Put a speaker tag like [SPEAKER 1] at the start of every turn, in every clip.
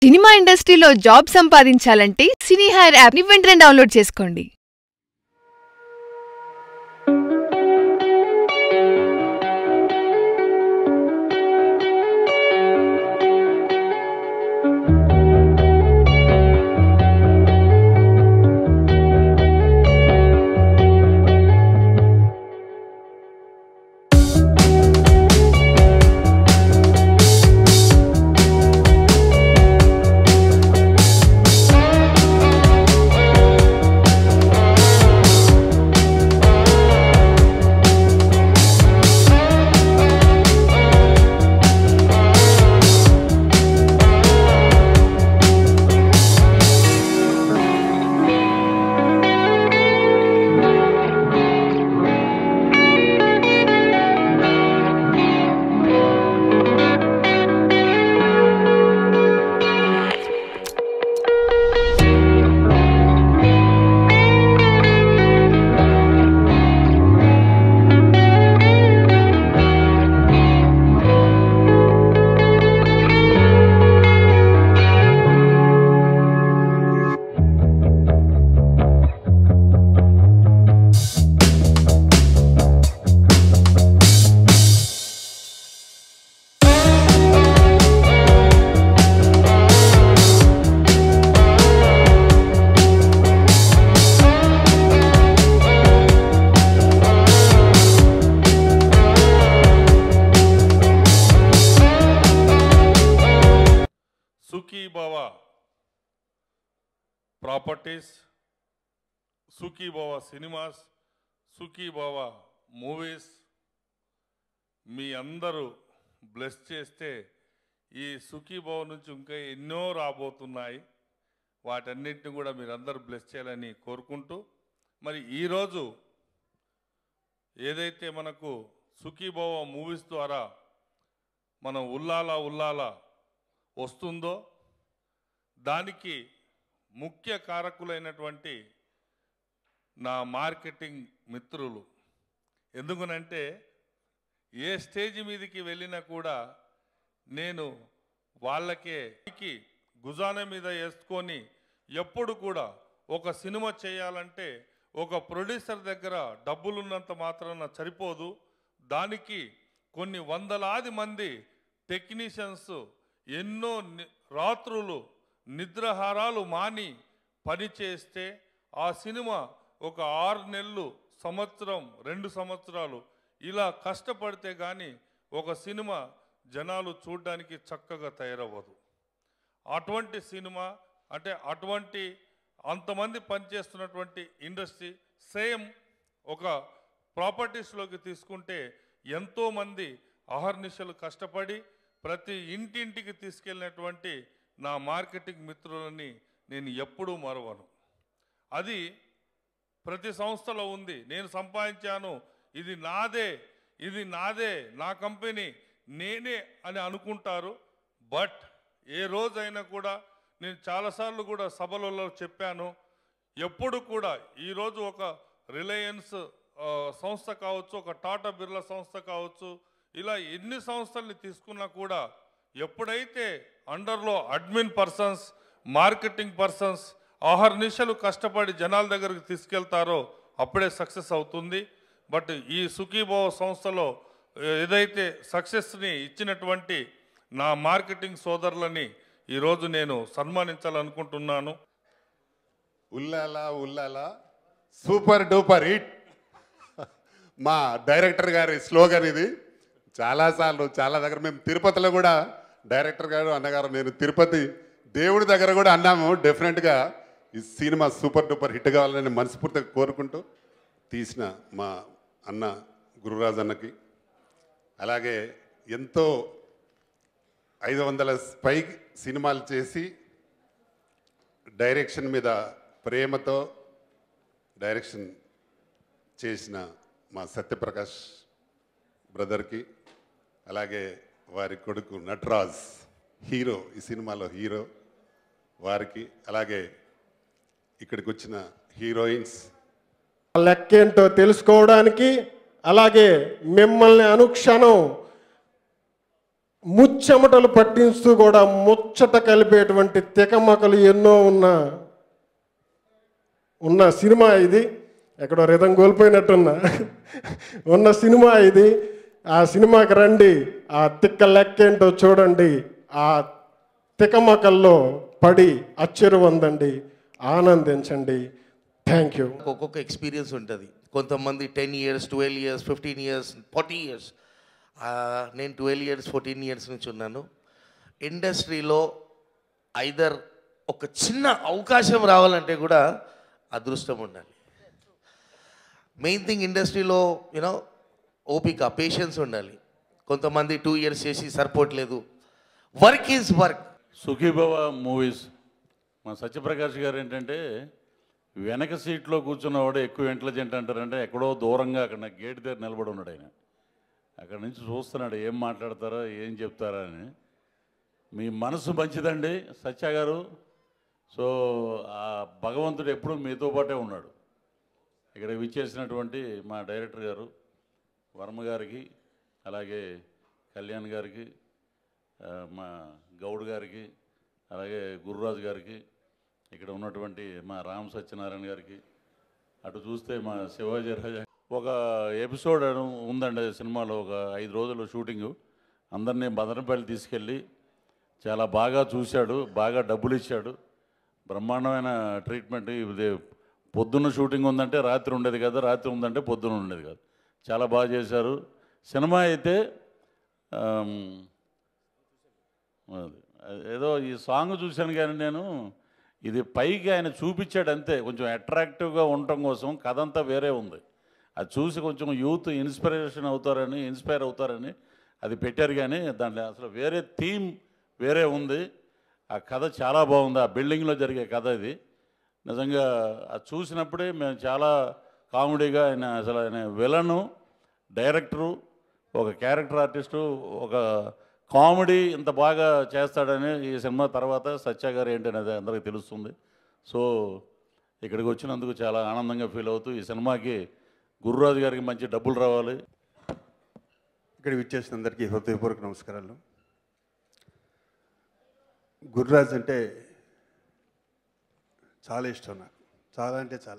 [SPEAKER 1] Cinema ఇండస్ట్రీలో job సంపాదించాలంటే సినీ hire యాప్ని వెంటనే డౌన్లోడ్ చేసుకోండి
[SPEAKER 2] Sukhibhava properties Sukhibhava cinemas Sukhibhava movies మీ అందరూ బ్లెస్ చేస్తే ఈ సుఖీభవ నుంచి ఇంకా ఎన్నో రాబోతున్నాయి వాటన్నిటిని కూడా మీరందరూ బ్లెస్ చేయాలని కోరుకుంటూ మరి ఈరోజు ఏదైతే మనకు సుఖీభవ మూవీస్ ద్వారా మనం ఉల్లాల ఉల్లాల వస్తుందో దానికి ముఖ్య కారకులైనటువంటి నా మార్కెటింగ్ మిత్రులు ఎందుకనంటే ఏ స్టేజ్ మీదకి వెళ్ళినా కూడా నేను వాళ్ళకే కి గుజాన మీద వేసుకొని ఎప్పుడు కూడా ఒక సినిమా చేయాలంటే ఒక ప్రొడ్యూసర్ దగ్గర డబ్బులున్నంత మాత్రాన సరిపోదు దానికి కొన్ని వందలాది మంది టెక్నీషియన్స్ ఎన్నో ని- రాత్రులు నిద్రాహారాలు మాని పని చేస్తే ఆ సినిమా ఒక ఆరు నెలలు సంవత్సరం రెండు సంవత్సరాలు ఇలా కష్టపడితే కానీ ఒక సినిమా జనాలు చూడడానికి చక్కగా తయారవ్వదు అటువంటి సినిమా అంటే అటువంటి అంతమంది పనిచేస్తున్నటువంటి ఇండస్ట్రీ సేమ్ ఒక ప్రాపర్టీస్లోకి తీసుకుంటే ఎంతోమంది అహర్నిశలు కష్టపడి ప్రతి ఇంటింటికి తీసుకెళ్ళినటువంటి నా మార్కెటింగ్ మిత్రులని నేను ఎప్పుడూ మరవను అది ప్రతి సంస్థలో ఉంది నేను సంపాదించాను ఇది నాదే ఇది నాదే నా కంపెనీ నేనే అని అనుకుంటారు బట్ ఏ రోజైనా కూడా నేను చాలాసార్లు కూడా సభలలో చెప్పాను ఎప్పుడు కూడా ఈరోజు ఒక రిలయన్స్ ఆ, సంస్థ కావచ్చు ఒక టాటా బిర్లా సంస్థ కావచ్చు ఇలా ఎన్ని సంస్థల్ని తీసుకున్నా కూడా ఎప్పుడైతే అండర్లో అడ్మిన్ పర్సన్స్ మార్కెటింగ్ పర్సన్స్ ఆహర్నిశలు కష్టపడి జనాల దగ్గరికి తీసుకెళ్తారో అప్పుడే సక్సెస్ అవుతుంది బట్ ఈ సుఖీభావ సంస్థలో ఏదైతే సక్సెస్ని ఇచ్చినటువంటి నా మార్కెటింగ్ సోదరులని ఈరోజు నేను సన్మానించాలనుకుంటున్నాను
[SPEAKER 3] Ullala Ullala super duper hit మా డైరెక్టర్ గారి స్లోగన్ ఇది చాలాసార్లు చాలా దగ్గర మేము తిరుపతిలో కూడా డైరెక్టర్ గారు అన్నగారు నేను తిరుపతి దేవుడి దగ్గర కూడా అన్నాము డెఫినెట్గా ఈ సినిమా సూపర్ డూపర్ హిట్ కావాలని మనస్ఫూర్తిగా కోరుకుంటూ తీసిన మా అన్న గురురాజ్ అన్నకి అలాగే ఎంతో ఐదు వందల పై సినిమాలు చేసి డైరెక్షన్ మీద ప్రేమతో డైరెక్షన్ చేసిన మా సత్యప్రకాష్ బ్రదర్కి అలాగే వారి కొడుకు నటరాజ్ హీరో ఈ సినిమాలో హీరో వారికి అలాగే ఇక్కడికి వచ్చిన హీరోయిన్స్
[SPEAKER 4] ఆ లెక్కేంటో తెలుసుకోవడానికి అలాగే మిమ్మల్ని అనుక్షణం ముచ్చెమటలు పట్టిస్తూ కూడా ముచ్చట కలిపేటువంటి తికమకలు ఎన్నో ఉన్న ఉన్న సినిమా ఇది ఎక్కడో రితం కోల్పోయినట్టున్నా ఉన్న సినిమా ఇది ఆ సినిమాకి రండి ఆ తిక్క లెక్కేంటో చూడండి ఆ తికమకల్లో పడి అచ్చెరు పొందండి ఆనందించండి థ్యాంక్ యూ
[SPEAKER 5] ఒక్కొక్క ఎక్స్పీరియన్స్ ఉంటుంది కొంతమంది ten years twelve years fifteen years forty years నేను ట్వెల్వ్ ఇయర్స్ ఫోర్టీన్ ఇయర్స్ నుంచి ఉన్నాను ఇండస్ట్రీలో ఐదర్ ఒక చిన్న అవకాశం రావాలంటే కూడా అదృష్టం ఉండాలి మెయిన్ థింగ్ ఇండస్ట్రీలో యూనో ఓపిక పేషెన్స్ ఉండాలి కొంతమంది టూ ఇయర్స్ చేసి సరిపోవట్లేదు work is work
[SPEAKER 6] Sukhibhava movies మా సత్యప్రకాష్ గారు ఏంటంటే వెనక సీట్లో కూర్చున్నవాడు ఎక్కువ ఇంటెలిజెంట్ అంటారంటే ఎక్కడో దూరంగా అక్కడ గేట్ దగ్గర నిలబడి ఉన్నాడు ఆయన అక్కడ నుంచి చూస్తున్నాడు ఏం మాట్లాడతారో ఏం చెప్తారా అని మీ మనసు మంచిదండి సత్య గారు సో ఆ భగవంతుడు ఎప్పుడూ మీతో పాటే ఉన్నాడు ఇక్కడ విచ్చేసినటువంటి మా డైరెక్టర్ గారు వర్మ గారికి అలాగే కళ్యాణ్ గారికి ఆ, మా గౌడ్ గారికి అలాగే గురురాజు గారికి ఇక్కడ ఉన్నటువంటి మా రామ్ సత్యనారాయణ గారికి అటు చూస్తే మా శివాజీ రాజా ఒక ఎపిసోడ్ అను- ఉందండి సినిమాలో ఒక ఐదు రోజులు షూటింగు అందరినీ మదనపల్లి తీసుకెళ్ళి చాలా బాగా చూశాడు బాగా డబ్బులు ఇచ్చాడు బ్రహ్మాండమైన ట్రీట్మెంట్ ఇది పొద్దున్న షూటింగ్ ఉందంటే రాత్రి ఉండేది కదా రాత్రి ఉందంటే పొద్దున్న ఉండేది కాదు చాలా బాగా చేశారు సినిమా అయితే ఆమ్, అది. ఏదో ఈ సాంగ్ చూశాను కానీ నేను ఇది పైకి ఆయన చూపించాడు అంతే కొంచెం అట్రాక్టివ్గా ఉండటం కోసం కథ అంతా వేరే ఉంది అది చూసి కొంచెం యూత్ ఇన్స్పిరేషన్ అవుతారని ఇన్స్పైర్ అవుతారని అది పెట్టారు కానీ దాంట్లో అసలు వేరే థీమ్ వేరే ఉంది ఆ కథ చాలా బాగుంది ఆ బిల్డింగ్లో జరిగే కథ ఇది నిజంగా అది చూసినప్పుడే మేము చాలా కామెడీగా ఆయన అసలు ఆయన విలను డైరెక్టరు ఒక క్యారెక్టర్ ఆర్టిస్టు ఒక కామెడీ ఇంత బాగా చేస్తాడని ఈ సినిమా తర్వాత సత్య గారు ఏంటనేది అందరికీ తెలుస్తుంది సో ఇక్కడికి వచ్చినందుకు చాలా ఆనందంగా ఫీల్ అవుతూ ఈ సినిమాకి గురురాజు గారికి మంచి డబ్బులు రావాలి
[SPEAKER 7] ఇక్కడ విచ్చేసిన అందరికీ హృదయపూర్వక నమస్కారాలు గురురాజ్ అంటే చాలా ఇష్టం నాకు చాలా అంటే చాలా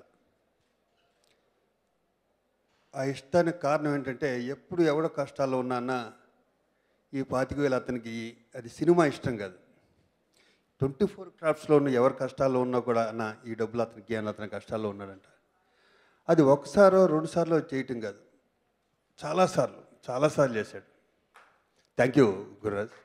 [SPEAKER 7] ఆ ఇష్టానికి కారణం ఏంటంటే ఎప్పుడు ఎవడో కష్టాల్లో ఉన్నా ఈ పాతిక వేలు అతనికి అది సినిమా ఇష్టం కాదు ట్వంటీ ఫోర్ క్రాఫ్ట్స్లో ఉన్న ఎవరు కష్టాల్లో ఉన్నా కూడా అన్న ఈ డబ్బులు అతనికి అని అతని కష్టాల్లో ఉన్నాడంట అది ఒకసారో రెండుసార్లు చేయటం కాదు చాలాసార్లు చాలాసార్లు చేశాడు థ్యాంక్ యూ గురురాజ్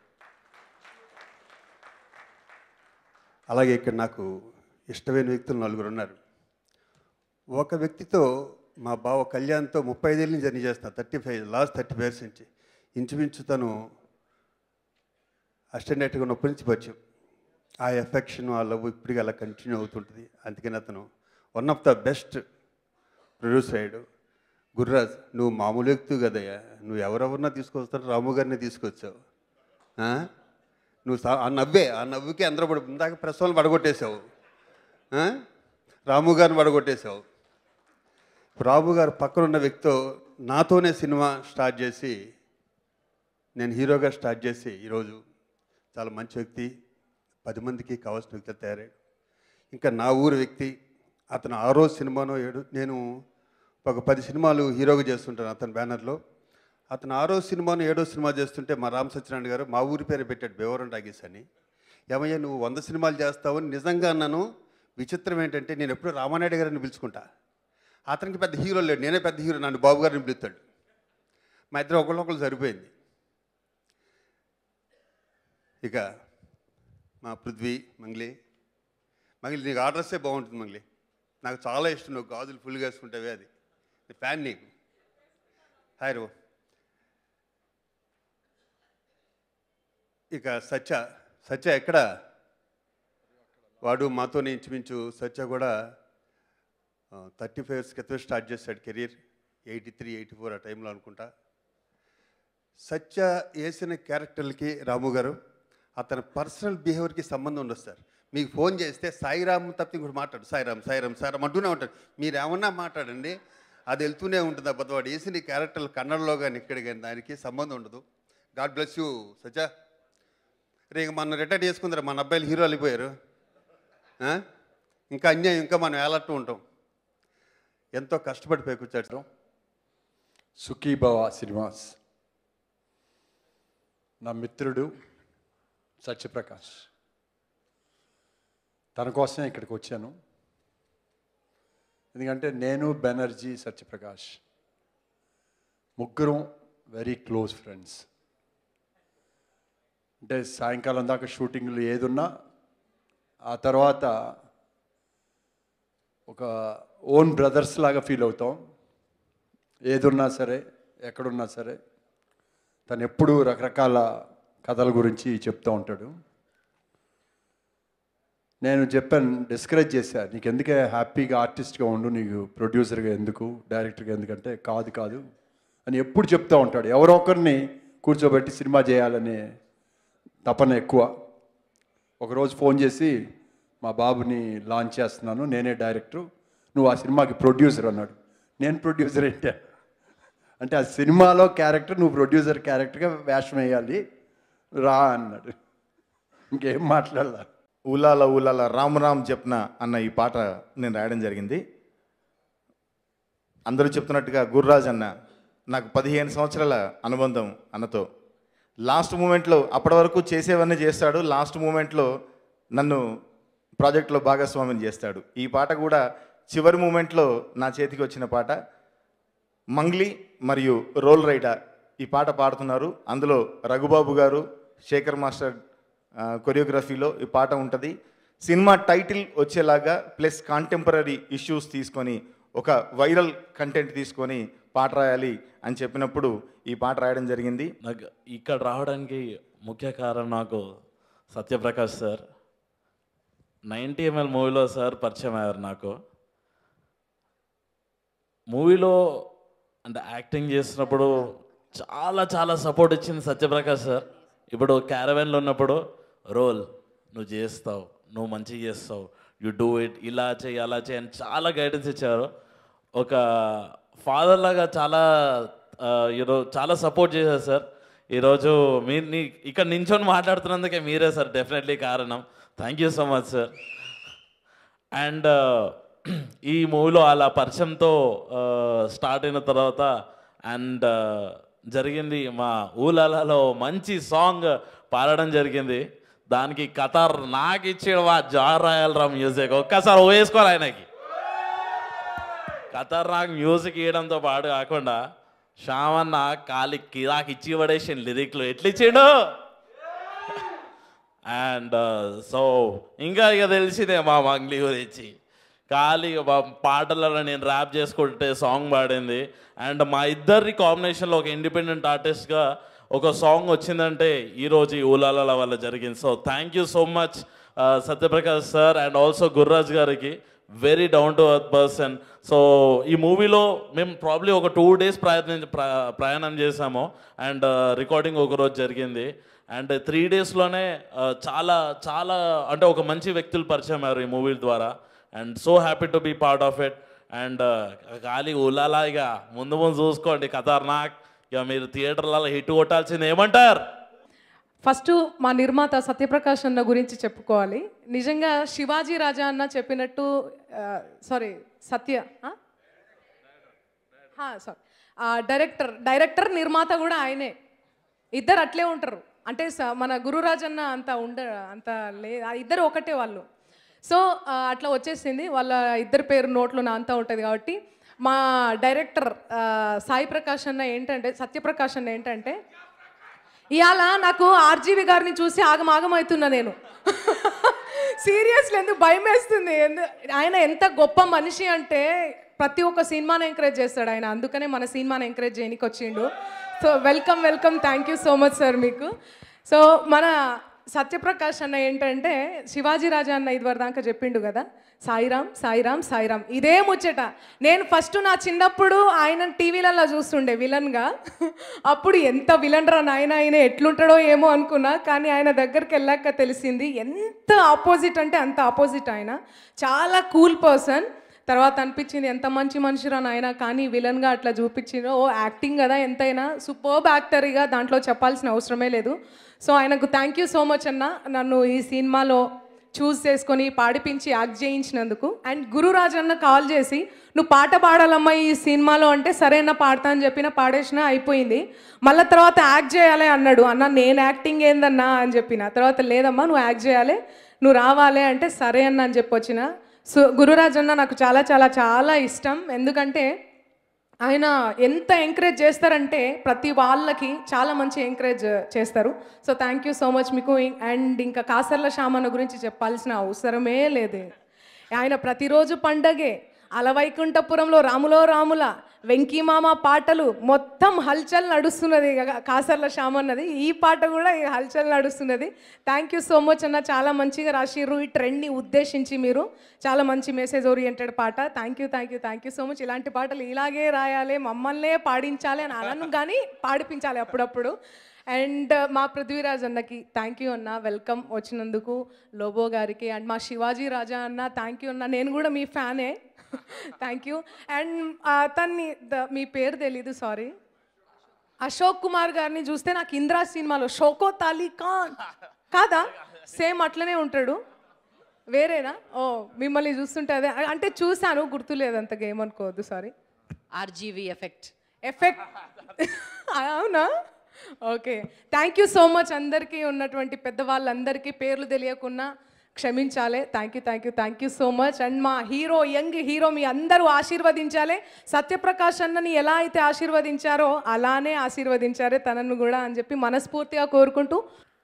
[SPEAKER 7] అలాగే ఇక్కడ నాకు ఇష్టమైన వ్యక్తులు నలుగురు ఉన్నారు ఒక వ్యక్తితో మా బావ కళ్యాణ్తో ముప్పై ఐదేళ్ళ నుంచి జర్నీ చేస్తున్నా thirty five last thirty five years నుంచి ఇంచుమించు తను అస్టెండెంట్గా ఉన్నప్పటి నుంచి పరిచయం ఆ ఎఫెక్షన్ ఆ లవ్ ఇప్పటికీ అలా కంటిన్యూ అవుతుంటుంది అందుకని అతను one of the best producer అయ్యాడు గుర్రాజ్ నువ్వు మామూలు వ్యక్తి కదయ్యా నువ్వు ఎవరెవరినా తీసుకొస్తావు రాము గారిని తీసుకొచ్చావు ఆ? నువ్వు సా- ఆ నవ్వే ఆ నవ్వుకి అందరూ పడి ఇందాక ప్రసవాలు పడగొట్టేశావు ఆ? రాము గారిని పడగొట్టేశావు రాము గారు పక్కన ఉన్న వ్యక్తితో నాతోనే సినిమా స్టార్ట్ చేసి నేను హీరోగా స్టార్ట్ చేసి ఈరోజు చాలా మంచి వ్యక్తి పది మందికి కావాల్సిన వ్యక్తి తయారయ్యాడు ఇంకా నా ఊరు వ్యక్తి అతను ఆ రోజు సినిమానో ఏడు నేను ఒక పది సినిమాలు హీరోగా చేస్తుంటాను అతని బ్యానర్లో అతను ఆరో సినిమాను ఏడో సినిమా చేస్తుంటే మా రామ్ సత్యనారాయణ గారు మా ఊరి పేరు పెట్టాడు బేవరం టాకీస్ అని ఏమయ్యా నువ్వు వంద సినిమాలు చేస్తావని నిజంగా అన్నాను విచిత్రం ఏంటంటే నేను ఎప్పుడూ రామానాయుడు గారిని పిలుచుకుంటా అతనికి పెద్ద హీరో లేడు నేనే పెద్ద హీరో నన్ను బాబు గారిని పిలుస్తాడు మా ఇద్దరు ఒకళ్ళొకళ్ళు సరిపోయింది ఇక మా పృథ్వీ మంగ్లీ మంగ్లీ నీకు ఆర్డర్సే బాగుంటుంది మంగ్లీ నాకు చాలా ఇష్టం నువ్వు గాజులు ఫుల్గా వేసుకుంటావే అది ఫ్యాన్ నీకు హాయ్ రో ఇక సత్య సత్య ఎక్కడ వాడు మాతోనే ఇంచుమించు సత్య కూడా థర్టీ ఫైవ్ ఇయర్స్ క్రితం స్టార్ట్ చేశాడు career eighty three eighty four ఆ టైంలో అనుకుంటా సత్య వేసిన క్యారెక్టర్లకి రాము గారు అతని పర్సనల్ బిహేవియర్కి సంబంధం ఉండదు సార్ మీకు ఫోన్ చేస్తే సాయిరామ్ తప్పి ఇంకోటి మాట్లాడు సాయిరామ్ సాయిరామ్ సాయిరామ్ అంటూనే ఉంటాడు మీరు ఏమన్నా మాట్లాడండి అది వెళ్తూనే ఉంటుంది అబద్ధం వాడు వేసిన ఈ క్యారెక్టర్లు కన్నడలో కానీ ఇక్కడ కానీ దానికి సంబంధం ఉండదు గాడ్ బ్లెస్ యూ సచ్చా రే ఇంక మనం రిటైర్ చేసుకుందరు మన అబ్బాయిలు హీరో అయిపోయారు ఆ? ఇంకా అన్యాయం ఇంకా మనం ఏలట్టు ఉంటాం ఎంతో కష్టపడి పైకొచ్చాడు
[SPEAKER 8] సుఖీభవ శ్రీనివాస్ నా మిత్రుడు సత్యప్రకాష్ తన కోసమే ఇక్కడికి వచ్చాను ఎందుకంటే నేను బెనర్జీ సత్యప్రకాష్ ముగ్గురం వెరీ క్లోజ్ ఫ్రెండ్స్ అంటే సాయంకాలం దాకా షూటింగ్లు ఏదున్నా ఆ తర్వాత ఒక ఓన్ బ్రదర్స్ లాగా ఫీల్ అవుతాం ఏదున్నా సరే ఎక్కడున్నా సరే తను ఎప్పుడూ రకరకాల కథల గురించి చెప్తూ ఉంటాడు నేను చెప్పాను డిస్కరేజ్ చేశా నీకు ఎందుకే హ్యాపీగా ఆర్టిస్ట్గా ఉండు నీకు ప్రొడ్యూసర్గా ఎందుకు డైరెక్టర్గా ఎందుకంటే కాదు కాదు అని ఎప్పుడు చెప్తూ ఉంటాడు ఎవరో ఒకరిని కూర్చోబెట్టి సినిమా చేయాలనే తపన ఎక్కువ ఒకరోజు ఫోన్ చేసి మా బాబుని లాంచ్ చేస్తున్నాను నేనే డైరెక్టర్ నువ్వు ఆ సినిమాకి ప్రొడ్యూసర్ అన్నాడు నేను ప్రొడ్యూసర్ ఏంటి అంటే ఆ సినిమాలో క్యారెక్టర్ నువ్వు ప్రొడ్యూసర్ క్యారెక్టర్గా వేషం వేయాలి రా అన్నాడు ఇంకేం మాట్లాడాల
[SPEAKER 9] ఊలాల ఊలాల రామ్ రామ్ జప్న అన్న ఈ పాట నేను రాయడం జరిగింది అందరూ చెప్తున్నట్టుగా గుర్రాజ్ అన్న నాకు పదిహేను సంవత్సరాల అనుబంధం అన్నతో లాస్ట్ మూమెంట్లో అప్పటి వరకు చేసేవన్నీ చేస్తాడు లాస్ట్ మూమెంట్లో నన్ను ప్రాజెక్ట్లో భాగస్వామ్యం చేస్తాడు ఈ పాట కూడా చివరి మూమెంట్లో నా చేతికి వచ్చిన పాట మంగ్లీ మరియు రోల్ రైడర్ ఈ పాట పాడుతున్నారు అందులో రఘుబాబు గారు శేఖర్ మాస్టర్ ఆ, కొరియోగ్రఫీలో ఈ పాట ఉంటుంది సినిమా టైటిల్ వచ్చేలాగా ప్లస్ కాంటెంపరీ ఇష్యూస్ తీసుకొని ఒక వైరల్ కంటెంట్ తీసుకొని పాట రాయాలి అని చెప్పినప్పుడు ఈ పాట రాయడం జరిగింది
[SPEAKER 10] నాకు ఇక్కడ రావడానికి ముఖ్య కారణం నాకు సత్యప్రకాష్ సార్ నైంటీ ఎంఎల్ మూవీలో సార్ పరిచయం అయ్యారు నాకు మూవీలో అంటే యాక్టింగ్ చేసినప్పుడు చాలా చాలా సపోర్ట్ ఇచ్చింది సత్యప్రకాష్ సార్ ఇప్పుడు క్యారవెన్లో ఉన్నప్పుడు రోల్ నువ్వు చేస్తావు నువ్వు మంచిగా చేస్తావు యు డూ ఇట్ ఇలా చేయి అలా చేయి అని చాలా గైడెన్స్ ఇచ్చారు ఒక ఫాదర్ లాగా చాలా ఈరోజు చాలా సపోర్ట్ చేశారు సార్ ఈరోజు మీరు నీ ఇక్కడ నించొని మాట్లాడుతున్నందుకే మీరే సార్ డెఫినెట్లీ కారణం thank you so much sir and ఈ మూవీలో అలా పరిచయంతో స్టార్ట్ అయిన తర్వాత అండ్ జరిగింది మా ఊలలలో మంచి సాంగ్ పాడడం జరిగింది దానికి కతార్ నాకు ఇచ్చాడు వా జార్ రాయలరా మ్యూజిక్ ఒక్కసారి వేసుకోవాలి ఆయనకి కతార్ నాకు మ్యూజిక్ ఇవ్వడంతో పాటు కాకుండా శ్యామన్న కాలి కిరాకి ఇచ్చి పడేసిన లిరిక్లు ఎట్లా ఇచ్చిండు అండ్ సో ఇంకా ఇక తెలిసిందే మా మంగ్లీ గురించి ఖాళీ మా పాటలలో నేను ర్యాప్ చేసుకుంటే సాంగ్ పాడింది అండ్ మా ఇద్దరి కాంబినేషన్లో ఒక ఇండిపెండెంట్ ఆర్టిస్ట్గా ఒక సాంగ్ వచ్చిందంటే ఈరోజు ఈ ఊలాల వల్ల జరిగింది so thank you so much Satyaprakash sir and also Gurraj గారికి very down to earth person so ఈ మూవీలో మేము ప్రాబ్లీ ఒక టూ డేస్ ప్రయత్నం ప్ర- ప్రయాణం చేసాము అండ్ రికార్డింగ్ ఒక రోజు జరిగింది అండ్ త్రీ డేస్లోనే చాలా చాలా అంటే ఒక మంచి వ్యక్తులు పరిచయం అయ్యారు ఈ మూవీ ద్వారా and so happy to be part of it and ఖాళీ ఉల్లాలా ఇక ముందు ముందు చూసుకోండి ఖతర్నాక్ ఇక మీరు థియేటర్లలో హిట్ కొట్టాల్సింది ఏమంటారు
[SPEAKER 11] ఫస్ట్ మా నిర్మాత సత్యప్రకాష్ అన్న గురించి చెప్పుకోవాలి నిజంగా శివాజీ రాజా అన్న చెప్పినట్టు sorry Satya sorry director director నిర్మాత కూడా ఆయనే ఇద్దరు అట్లే ఉంటారు అంటే స- మన గురురాజ్ అన్న అంత ఉండ అంత లే ఆ ఇద్దరు ఒకటే వాళ్ళు సో ఆ, అట్లా వచ్చేసింది వాళ్ళ ఇద్దరి పేరు నోట్లో నా అంతా ఉంటుంది కాబట్టి మా డైరెక్టర్ ఆ, సాయి ప్రకాష్ అన్న ఏంటంటే సత్యప్రకాష్ అన్న ఏంటంటే ఇవాళ నాకు ఆర్జీవి గారిని చూసి ఆగం ఆగం అవుతున్నా నేను సీరియస్లీ ఎందుకు భయం వేస్తుంది ఎందు ఆయన ఎంత గొప్ప మనిషి అంటే ప్రతి ఒక్క సినిమాని ఎంకరేజ్ చేస్తాడు ఆయన అందుకనే మన సినిమాని ఎంకరేజ్ చేయనికి వచ్చిండు so welcome welcome thank you so much sir మీకు సో మన సత్యప్రకాష్ అన్న ఏంటంటే శివాజీ రాజా అన్న ఇదివరకు దాకా చెప్పిండు కదా సాయిరామ్ సాయిరామ్ సాయిరామ్ ఇదే ముచ్చట నేను ఫస్ట్ నా చిన్నప్పుడు ఆయన టీవీలలో చూస్తుండే విలన్గా అప్పుడు ఎంత విలన్ రా నాయన ఆయన ఎట్లుంటాడో ఏమో అనుకున్నా కానీ ఆయన దగ్గరికి వెళ్ళాక తెలిసింది ఎంత ఆపోజిట్ అంటే అంత ఆపోజిట్ ఆయన చాలా కూల్ పర్సన్ తర్వాత అనిపించింది ఎంత మంచి మనిషిరా నాయన కానీ విలన్గా అట్లా చూపించిండ్రు ఓ యాక్టింగ్ కదా ఎంతైనా సూపర్బ్ యాక్టర్గా దాంట్లో చెప్పాల్సిన అవసరమే లేదు సో ఆయనకు థ్యాంక్ యూ సో మచ్ అన్న నన్ను ఈ సినిమాలో చూస్ చేసుకొని పాడిపించి యాక్ట్ చేయించినందుకు అండ్ గురురాజ్ అన్న కాల్ చేసి నువ్వు పాట పాడాలమ్మా ఈ సినిమాలో అంటే సరేనా పాడతా అని చెప్పిన పాడేసిన అయిపోయింది మళ్ళీ తర్వాత యాక్ట్ చేయాలి అన్నాడు అన్న నేను యాక్టింగ్ ఏందన్నా అని చెప్పిన తర్వాత లేదమ్మా నువ్వు యాక్ట్ చేయాలి నువ్వు రావాలి అంటే సరే అన్న అని చెప్పి వచ్చిన సో గురురాజ్ అన్న నాకు చాలా చాలా చాలా ఇష్టం ఎందుకంటే ఆయన ఎంత ఎంకరేజ్ చేస్తారంటే ప్రతి వాళ్ళకి చాలా మంచి ఎంకరేజ్ చేస్తారు so thank you so much మీకు అండ్ ఇంకా కాసర్ల శ్యామన్న గురించి చెప్పాల్సిన అవసరమే లేదు ఆయన ప్రతిరోజు పండగే అలవైకుంఠపురంలో రాములో రాముల వెంకీమామ పాటలు మొత్తం హల్చల్ నడుస్తున్నది ఇక కాసర్ల శ్యామన్నది ఈ పాట కూడా ఈ హల్చల్ నడుస్తున్నది థ్యాంక్ యూ సో మచ్ అన్న చాలా మంచిగా రాసిర్రు ఈ ట్రెండ్ని ఉద్దేశించి మీరు చాలా మంచి మెసేజ్ ఓరియంటెడ్ పాట thank you thank you thank you so much ఇలాంటి పాటలు ఇలాగే రాయాలి మమ్మల్నే పాడించాలి అని అనను కానీ పాడిపించాలి అప్పుడప్పుడు అండ్ మా పృథ్వీరాజ్ అన్నకి థ్యాంక్ యూ అన్న వెల్కమ్ వచ్చినందుకు లోబో గారికి అండ్ మా శివాజీ రాజా అన్న థ్యాంక్ యూ అన్న నేను కూడా మీ ఫ్యానే థ్యాంక్ యూ అండ్ అతన్ని ద- మీ పేరు తెలీదు సారీ అశోక్ కుమార్ గారిని చూస్తే నాకు ఇంద్రా సినిమాలో షోకో తాలీ ఖాన్ కాదా సేమ్ అట్లనే ఉంటాడు వేరేనా ఓ మిమ్మల్ని చూస్తుంటే అదే అంటే చూశాను గుర్తులేదు అంతగా ఏమనుకోవద్దు సారీ
[SPEAKER 12] ఆర్జీవీ ఎఫెక్ట్
[SPEAKER 11] ఎఫెక్ట్ అవునా okay thank you so much అందరికీ ఉన్నటువంటి పెద్దవాళ్ళందరికీ పేర్లు తెలియకున్నా క్షమించాలి thank you thank you thank you so much and మా హీరో యంగ్ హీరో మీ అందరూ ఆశీర్వదించాలి సత్యప్రకాష్ అన్నని ఎలా అయితే ఆశీర్వదించారో అలానే ఆశీర్వదించారే తనను కూడా అని చెప్పి మనస్ఫూర్తిగా కోరుకుంటూ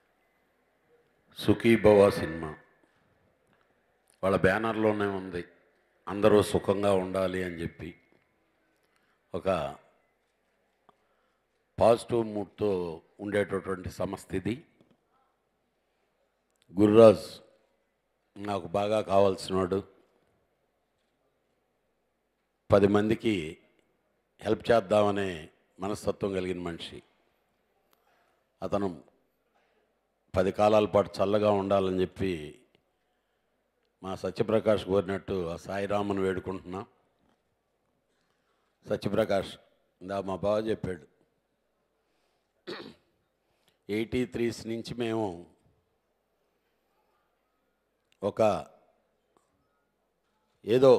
[SPEAKER 13] సుఖీభవ సినిమా వాళ్ళ బ్యానర్లోనే ఉంది అందరూ సుఖంగా ఉండాలి అని చెప్పి ఒక పాజిటివ్ మూడ్తో ఉండేటటువంటి సంస్థ ఇది గుర్రాజ్ నాకు బాగా కావాల్సినవాడు పది మందికి హెల్ప్ చేద్దామనే మనస్తత్వం కలిగిన మనిషి అతను పది కాలాల పాటు చల్లగా ఉండాలని చెప్పి మా సత్యప్రకాష్ కోరినట్టు ఆ సాయిరామను వేడుకుంటున్నా సత్యప్రకాష్ ఇందా మా బావ చెప్పాడు ఎయిటీ త్రీస్ నుంచి మేము ఒక ఏదో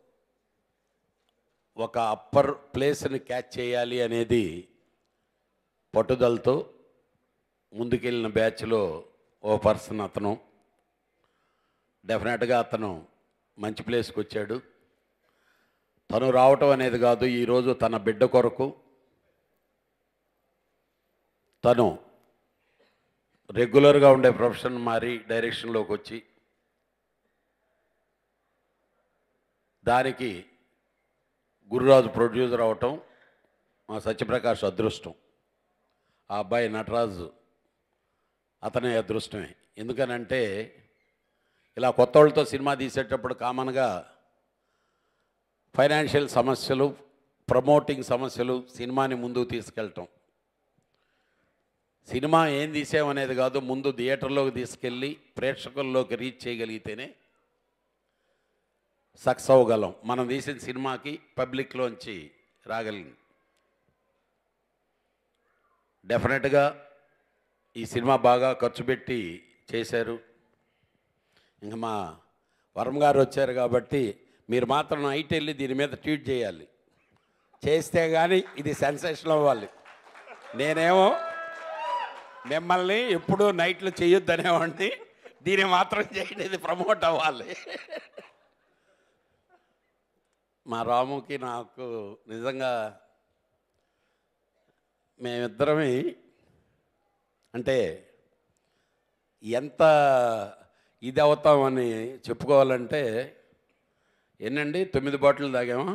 [SPEAKER 13] ఒక అప్పర్ ప్లేస్ని క్యాచ్ చేయాలి అనేది పట్టుదలతో ముందుకెళ్ళిన బ్యాచ్లో ఓ పర్సన్ అతను డెఫినెట్గా అతను మంచి ప్లేస్కి వచ్చాడు తను రావటం అనేది కాదు ఈరోజు తన బిడ్డ కొరకు తను రెగ్యులర్గా ఉండే ప్రొఫెషన్ మారి డైరెక్షన్లోకి వచ్చి దానికి గురురాజు ప్రొడ్యూసర్ అవటం మా సత్యప్రకాష్ అదృష్టం ఆ అబ్బాయి నటరాజు అతనే అదృష్టమే ఎందుకనంటే ఇలా కొత్త వాళ్ళతో సినిమా తీసేటప్పుడు కామన్గా ఫైనాన్షియల్ సమస్యలు ప్రమోటింగ్ సమస్యలు సినిమాని ముందుకు తీసుకెళ్ళటం సినిమా ఏం తీసామనేది కాదు ముందు థియేటర్లోకి తీసుకెళ్ళి ప్రేక్షకుల్లోకి రీచ్ చేయగలిగితేనే సక్సెస్ అవ్వగలం మనం తీసిన సినిమాకి పబ్లిక్లోంచి రాగలిగింది డెఫినెట్గా ఈ సినిమా బాగా ఖర్చు పెట్టి చేశారు ఇంకా మా వరం గారు వచ్చారు కాబట్టి మీరు మాత్రం నైట్ వెళ్ళి దీని మీద ట్వీట్ చేయాలి చేస్తే కానీ ఇది సెన్సేషన్ అవ్వాలి నేనేమో మిమ్మల్ని ఎప్పుడూ నైట్లు చేయొద్దనేవాడిని దీన్ని మాత్రం చేయండి ఇది ప్రమోట్ అవ్వాలి మా రాముకి నాకు నిజంగా మేమిద్దరమే అంటే ఎంత ఇది అవుతామని చెప్పుకోవాలంటే ఎన్నండి తొమ్మిది బాటిల్ తాగామా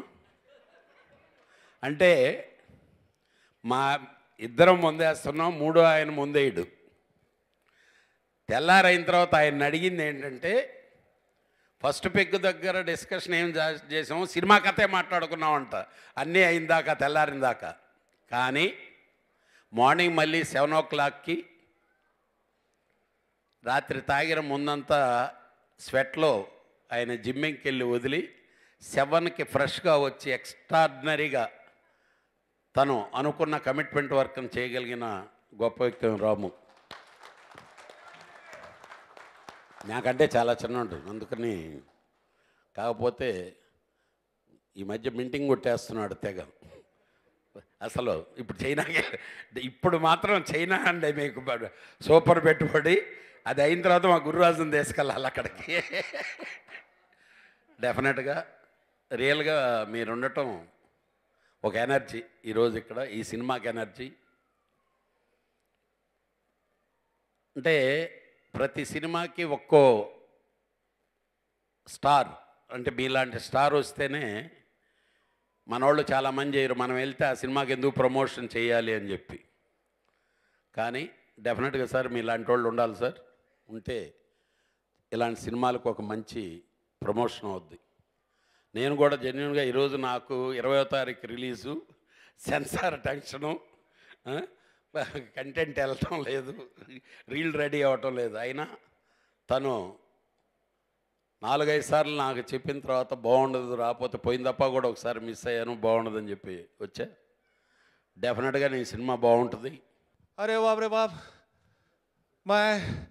[SPEAKER 13] అంటే మా ఇద్దరం ముందేస్తున్నాం మూడో ఆయన ముందేయడు తెల్లారైన తర్వాత ఆయన అడిగింది ఏంటంటే ఫస్ట్ పెగ్ దగ్గర డిస్కషన్ ఏం జా- చేసాము సినిమా కథే మాట్లాడుకున్నామంట అన్నీ అయిన దాకా తెల్లారిన దాకా కానీ మార్నింగ్ మళ్ళీ సెవెన్ ఓ క్లాక్కి రాత్రి తాగిన ముందంతా స్వెట్లో ఆయన జిమ్మింగ్కి వెళ్ళి వదిలి సెవెన్కి ఫ్రెష్గా వచ్చి ఎక్స్ట్రాడినరీగా తను అనుకున్న కమిట్మెంట్ వర్క్ని చేయగలిగిన గొప్ప వ్యక్తి రాము నాకంటే చాలా చిన్న ఉంటుంది అందుకని కాకపోతే ఈ మధ్య మింటింగ్ కొట్టేస్తున్నాడు తెగ అసలు ఇప్పుడు చైనాకి ఇప్పుడు మాత్రం చైనా అండి మీకు బ- సూపర్ పెట్టుబడి అది అయిన తర్వాత మా గురురాజుని తీసుకెళ్ళాలి అక్కడికి డెఫినెట్గా రియల్గా మీరు ఉండటం ఒక ఎనర్జీ ఈరోజు ఇక్కడ ఈ సినిమాకి ఎనర్జీ అంటే ప్రతి సినిమాకి ఒక్కో స్టార్ అంటే మీలాంటి స్టార్ వస్తేనే మనోళ్ళు చాలామంది చేయరు మనం వెళ్తే ఆ సినిమాకి ఎందుకు ప్రమోషన్ చేయాలి అని చెప్పి కానీ డెఫినెట్గా సార్ మీలాంటి వాళ్ళు ఉండాలి సార్ ఉంటే ఇలాంటి సినిమాలకు ఒక మంచి ప్రమోషన్ అవుద్ది నేను కూడా జెన్యున్గా ఈరోజు నాకు ఇరవయో తారీఖు రిలీజు సెన్సార్ టెన్షను కంటెంట్ వెళ్ళటం లేదు రీల్ రెడీ అవ్వటం లేదు అయినా తను నాలుగైదు సార్లు నాకు చెప్పిన తర్వాత బాగుండదు రాకపోతే పోయిన తప్ప కూడా ఒకసారి మిస్ అయ్యాను బాగుండదని చెప్పి వచ్చా డెఫినెట్గా నీ సినిమా బాగుంటుంది
[SPEAKER 14] अरे बाप रे बाप मैं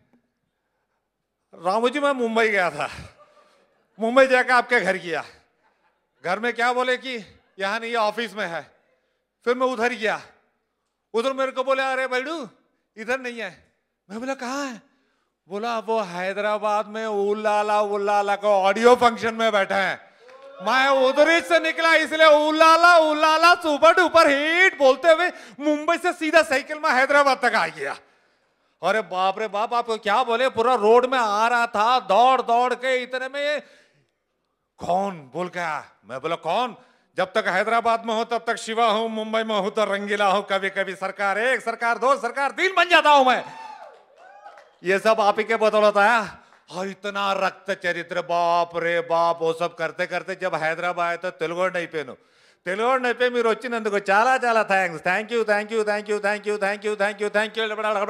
[SPEAKER 14] रामू जी मैं मुंबई गया था मुंबई जाकर आपके घर किया घर में क्या बोले कि यहाँ नहीं ऑफिस में है फिर मैं उधर गया उधर मेरे को बोले अरे बैडू इधर नहीं है मैं बोला कहाँ है बोला वो हैदराबाद में उल्लाला उल्लाला का ऑडियो फंक्शन में बैठा है मैं उधर ही से निकला इसलिए Ullala Ullala super duper hit बोलते हुए मुंबई से सीधा साइकिल में हैदराबाद तक आ गया अरे बाप रे बाप आप क्या बोले पूरा रोड में आ रहा था दौड़ दौड़ के इतने में ये कौन बोल के आया मैं बोला कौन जब तक हैदराबाद में हो तब तक शिवा हूं मुंबई में हूं तो रंगीला हूं कभी कभी सरकार एक सरकार दो सरकार तीन बन जाता हूं मैं ये सब आप ही के बदौलत आया और इतना रक्त चरित्र बाप रे बाप वो सब करते करते जब हैदराबाद आए तो తెలుగు అయిపోయాను తెలుగు అయిపోయి మీరు వచ్చినందుకు చాలా చాలా thanks thank you thank you thank you thank you thank you thank you thank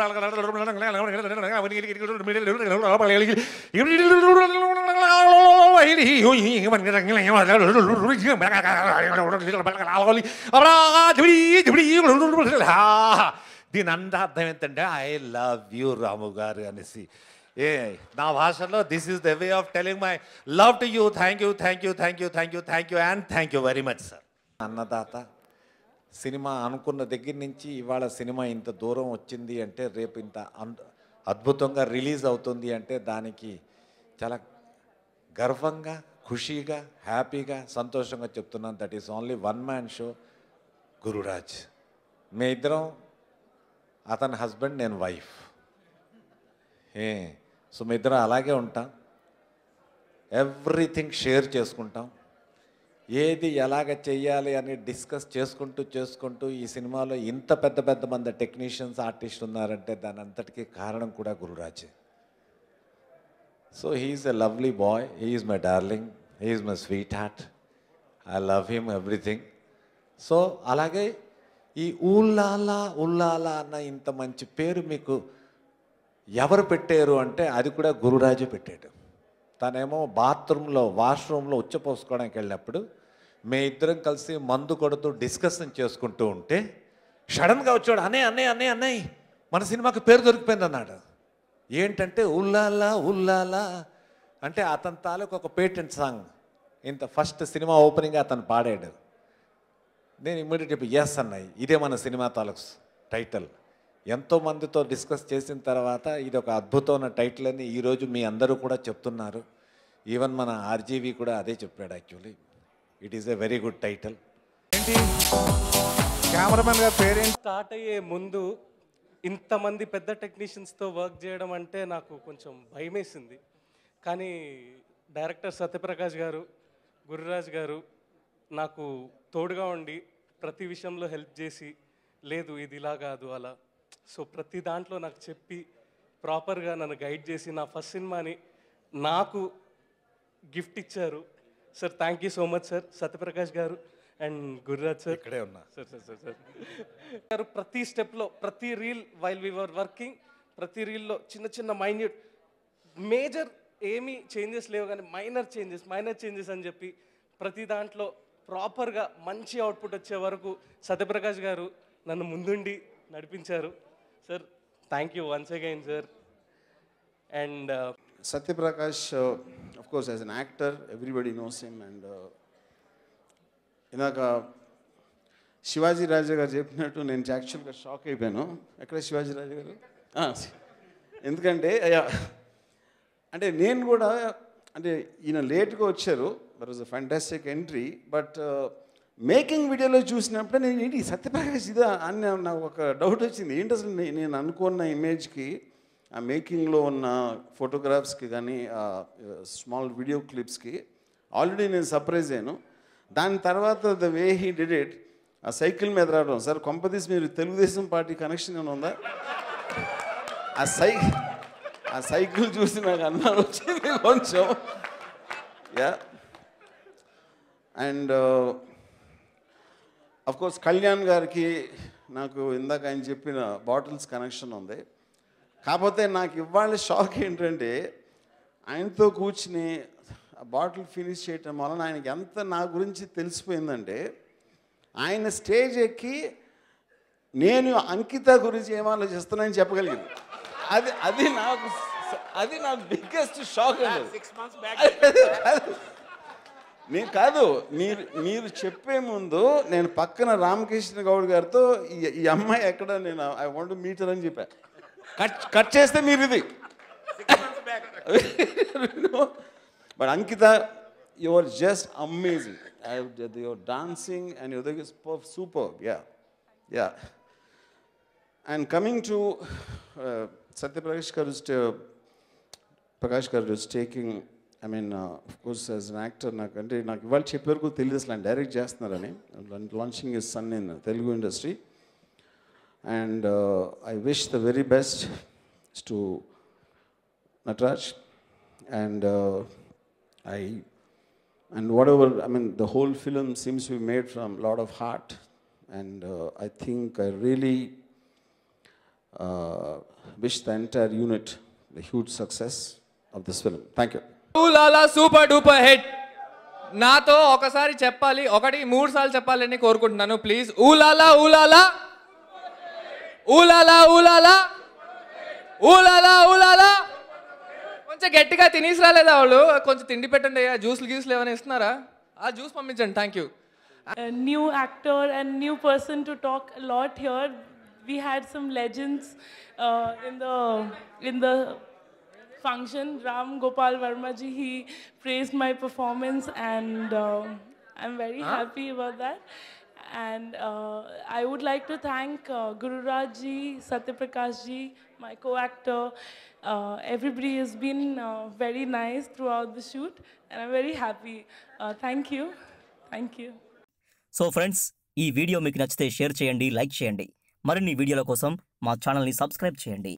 [SPEAKER 14] you దీని అంత అర్థం ఏంటంటే ఐ లవ్ యూ రాము గారు అనేసి ఏ నా భాషలో this is the way of telling my love to you thank you thank you thank you thank you thank you and thank you very much sir Annadata cinema అనుకున్న దగ్గర నుంచి ఇవాళ సినిమా ఇంత దూరం వచ్చింది అంటే రేపు ఇంత అన్- అద్భుతంగా రిలీజ్ అవుతుంది అంటే దానికి చాలా గర్వంగా ఖుషీగా హ్యాపీగా సంతోషంగా చెప్తున్నాను that is only one man show Gururaj మీ ఇద్దరం అతని హస్బెండ్ నేను వైఫ్ ఏ సో మీ ఇద్దరం అలాగే ఉంటాం ఎవ్రీథింగ్ షేర్ చేసుకుంటాం ఏది ఎలాగ చెయ్యాలి అని డిస్కస్ చేసుకుంటూ చేసుకుంటూ ఈ సినిమాలో ఇంత పెద్ద పెద్ద మంది టెక్నీషియన్స్ ఆర్టిస్ట్ ఉన్నారంటే దాని అంతటికీ కారణం కూడా Gururaj so he's a lovely boy he's my darling he's my sweetheart I love him everything so అలాగే ఈ ఊల్లాలా ఉల్లాలా అన్న ఇంత మంచి పేరు మీకు ఎవరు పెట్టారు అంటే అది కూడా గురురాజు పెట్టాడు తనేమో బాత్రూంలో వాష్రూమ్లో ఉచ్చపోసుకోవడానికి వెళ్ళినప్పుడు మే ఇద్దరం కలిసి మందు కొడుతూ డిస్కషన్ చేసుకుంటూ ఉంటే సడన్గా వచ్చాడు అనే అనే అనే అన్నయ్య మన సినిమాకి పేరు దొరికిపోయింది అన్నాడు ఏంటంటే ఉల్లాలా ఉల్లాలా అంటే అతని తాలూకు ఒక పేటెంట్ సాంగ్ ఇంత ఫస్ట్ సినిమా ఓపెనింగ్ అతను పాడాడు నేను ఇమ్మీడియట్ చెప్పి ఎస్ అన్నాయి ఇదే మన సినిమా తాలూకు టైటిల్ ఎంతో మందితో డిస్కస్ చేసిన తర్వాత ఇది ఒక అద్భుతమైన టైటిల్ అని ఈరోజు మీ అందరూ కూడా చెప్తున్నారు ఈవెన్ మన ఆర్జీవి కూడా అదే చెప్పాడు actually it is a very good title
[SPEAKER 15] cameraman గారి పేరేంటి స్టార్ట్ అయ్యే ముందు ఇంతమంది పెద్ద టెక్నీషియన్స్తో వర్క్ చేయడం అంటే నాకు కొంచెం భయమేసింది కానీ డైరెక్టర్ సత్యప్రకాష్ గారు గురురాజ్ గారు నాకు తోడుగా ఉండి ప్రతి విషయంలో హెల్ప్ చేసి లేదు ఇది ఇలా కాదు అలా సో ప్రతి దాంట్లో నాకు చెప్పి ప్రాపర్గా నన్ను గైడ్ చేసి నా ఫస్ట్ సినిమాని నాకు గిఫ్ట్ ఇచ్చారు sir thank you so much sir Satyaprakash garu and Gururaj sir
[SPEAKER 14] ఇక్కడే ఉన్నా
[SPEAKER 15] సార్ సార్ సార్ సార్ గారు ప్రతి స్టెప్లో ప్రతి రీల్ వైల్ వీఆర్ వర్కింగ్ ప్రతి రీల్లో చిన్న చిన్న మైన్యూట్ మేజర్ ఏమీ చేంజెస్ లేవు కానీ మైనర్ చేంజెస్ మైనర్ చేంజెస్ అని చెప్పి ప్రతి దాంట్లో ప్రాపర్గా మంచి అవుట్పుట్ వచ్చే వరకు సత్యప్రకాష్ గారు నన్ను ముందుండి నడిపించారు sir thank you once again sir and
[SPEAKER 16] Satyaprakash, uh, of course, as an actor, everybody knows him. And uh, ఇందాక శివాజీ రాజా గారు చెప్పినట్టు నేను యాక్చువల్గా షాక్ అయిపోయాను ఎక్కడ శివాజీ రాజా గారు ఆ, ఎందుకంటే అయ్యా, అంటే నేను కూడా అంటే ఈయన లేట్గా వచ్చారు there was a fantastic entry but making వీడియోలో చూసినప్పుడు నేను ఏంటి సత్యప్రకాష్ ఇదా అని నా- నాకు ఒక డౌట్ వచ్చింది ఏంటి అసలు నే- నేను అనుకున్న ఇమేజ్కి ఆ మేకింగ్లో ఉన్న ఫోటోగ్రాఫ్స్కి కానీ ఆ స్మాల్ వీడియో క్లిప్స్కి ఆల్రెడీ నేను సర్ప్రైజ్ అయ్యాను దాని తర్వాత the way he did it ఆ సైకిల్ మీద రావడం సార్ కొంపదీస్ మీరు తెలుగుదేశం పార్టీ కనెక్షన్ ఏమైనా ఉందా ఆ సై ఆ సైకిల్ చూసి నాకు అన్నాడు వచ్చింది కొంచెం యా అండ్ కోర్స్ కళ్యాణ్ గారికి నాకు ఇందాక ఆయన చెప్పిన బాటిల్స్ కనెక్షన్ ఉంది కాకపోతే నాకు ఇవాళ షాక్ ఏంటంటే ఆయనతో కూర్చుని ఆ బాటిల్ ఫినిష్ చేయటం వలన ఆయనకి ఎంత నా గురించి తెలిసిపోయిందంటే ఆయన స్టేజ్ ఎక్కి నేను అంకిత గురించి ఏం ఆలోచిస్తున్నానని చెప్పగలిగింది అది అది నాకు స- అది నాకు బిగ్గెస్ట్ షాక్ అండి కాదు. నేను కాదు మీరు మీరు చెప్పే ముందు నేను పక్కన రామకృష్ణ గౌడ్ గారితో ఈ ఈ అమ్మాయి ఎక్కడ నేను ఐ వాంట్ మీటర్ అని చెప్పా కట్ కట్ చేస్తే మీరు ఇది but Ankita you are just amazing your dancing and your super yeah yeah and coming to Satyaprakash garu Prakash garu is taking I mean of course as an actor నాకు అంటే నాకు ఇవాళ చెప్పే వరకు తెలియదు అసలు ఆయన డైరెక్ట్ చేస్తున్నారని launching is son in Telugu industry and I wish the very best to Nataraj and I and whatever i mean the whole film seems to be made from a lot of heart and uh, i think i really uh, wish the entire unit the huge success of this film thank you
[SPEAKER 17] Oollala super duper hit నాతో ఒకసారి చెప్పాలి ఒకటి మూడు సార్లు చెప్పాలని కోరుకుంటున్నాను please ఊలాలా ఊలాలా ఊలాలా ఊలాలా ఊలాలా ఊలాలా కొంచెం గట్టిగా తినేసి రాలేదా వాళ్ళు కొంచెం తిండి పెట్టండి ఆ జ్యూస్లు గీసులు ఏమైనా ఇస్తున్నారా ఆ జ్యూస్ పంపించండి thank you
[SPEAKER 18] a new actor and new person to talk a lot here. We had some legends uh, in the in the function. Ram Gopal Verma ji he praised my performance, and uh, I'm very
[SPEAKER 17] Huh?
[SPEAKER 18] happy about that. And uh, I would like to thank uh, Guru Raj ji, Satyaprakash ji, my co-actor. Uh, everybody has been uh, very nice throughout the shoot, and I'm very happy. Uh, thank you, thank you.
[SPEAKER 19] So friends ఈ video మీకు నచ్చితే share చేయండి like చేయండి మరిన్ని వీడియోల కోసం మా ఛానల్ని సబ్స్క్రైబ్ చేయండి